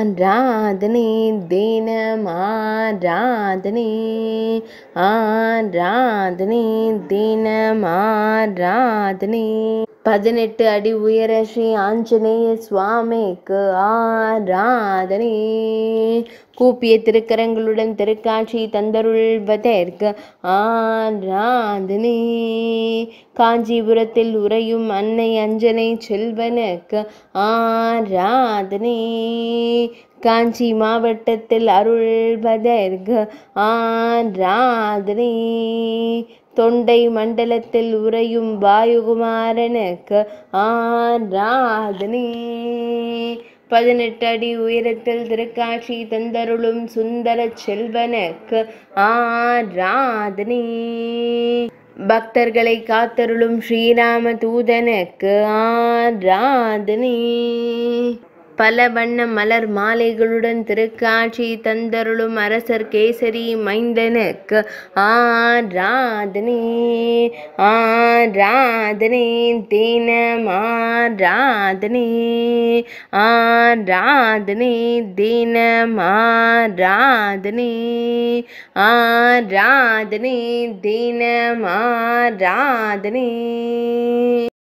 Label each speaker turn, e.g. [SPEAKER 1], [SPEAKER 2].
[SPEAKER 1] ஆராதனை தினம் ஆராதனை ஆராதனை தினம் ஆராதனை பதினெட்டு அடி உயர ஸ்ரீ ஆஞ்சநேய சுவாமிக்கு ஆராதனை கூப்பிய திருக்கரங்களுடன் திருக்காட்சி தந்தருள்வதற்கு ஆராதனை காஞ்சிபுரத்தில் உறையும் அன்னை அஞ்சனை செல்வனுக்கு ஆராதனை காஞ்சி மாவட்டத்தில் அருள்வதற்கு ஆராதனை தொண்டை மண்டலத்தில் உறையும் வாயுகுமாரனுக்கு ஆராதனை பதினெட்டு அடி உயரத்தில் திருக்காட்சி தந்தருளும் சுந்தர செல்வனுக்கு ஆராதனை பக்தர்களை காத்தருளும் ஸ்ரீராம தூதனுக்கு ஆராதனை பல வண்ண மலர் மாலைகளுடன் திருக்காட்சி தந்தருளும் அரசர் கேசரி மைந்தனுக்கு ஆராதனை ஆராதனை தினம் ஆராதனை ஆராதனை தினம் ஆராதனை ஆராதனை தினம் ஆராதனை